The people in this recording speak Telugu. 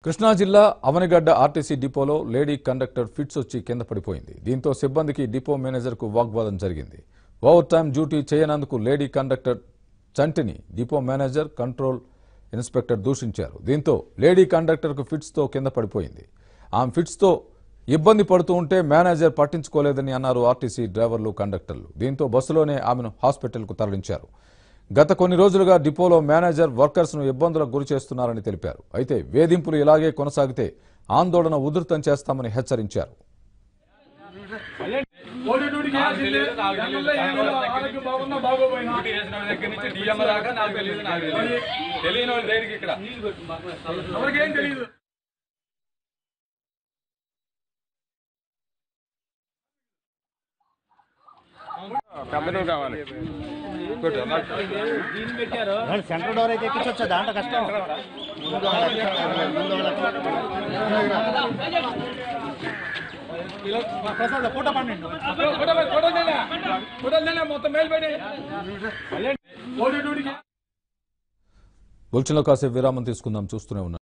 కృష్ణా జిల్లా అవనిగడ్డ ఆర్టీసీ డిపోలో లేడీ కండక్టర్ ఫిట్స్ వచ్చి కింద పడిపోయింది దీంతో సిబ్బందికి డిపో మేనేజర్కు వాగ్వాదం జరిగింది ఓవర్ టైం డ్యూటీ చేయనందుకు లేడీ కండక్టర్ చంటిని డిపో మేనేజర్ కంట్రోల్ ఇన్స్పెక్టర్ దూషించారు దీంతో లేడీ కండక్టర్కు ఫిట్స్తో కింద పడిపోయింది ఆమె ఫిట్స్తో ఇబ్బంది పడుతూ ఉంటే మేనేజర్ పట్టించుకోలేదని అన్నారు ఆర్టీసీ డ్రైవర్లు కండక్టర్లు దీంతో బస్సులోనే ఆమెను హాస్పిటల్కు తరలించారు గత కొన్ని రోజులుగా డిపోలో మేనేజర్ వర్కర్స్ ను ఇబ్బందులకు గురి చేస్తున్నారని తెలిపారు అయితే వేధింపులు ఇలాగే కొనసాగితే ఆందోళన ఉధృతం చేస్తామని హెచ్చరించారు ఓడి డ్యూటీకి వేయాల్సిందే. దానివల్ల ఏం లేదు. ఆరోగ్యం బాగున్నా బాగోపోయినా. డ్యూటీ చేసిన వాళ్ళ దగ్గర నుంచి డిఎం దాకా నాకు తెలియదు నాకు తెలియదు తెలియని వాళ్ళు దేనికి ఇక్కడ ఎవరికేం తెలియదు పెద్దలు కావాలి కానీ సెంటర్ డోర్ అయితే ఎక్కించొచ్చా దాంట్లో కష్టం ప్రసాద్ ఫోటో పండి ఫోటో ఫోటో నేనే. ఫోటో నేనే మొత్తం మేలు పెట్టి ఓడి డ్యూటీకి బులెటిన్లో కాసేపు విరామం తీసుకుందాం చూస్తూనే ఉన్నారు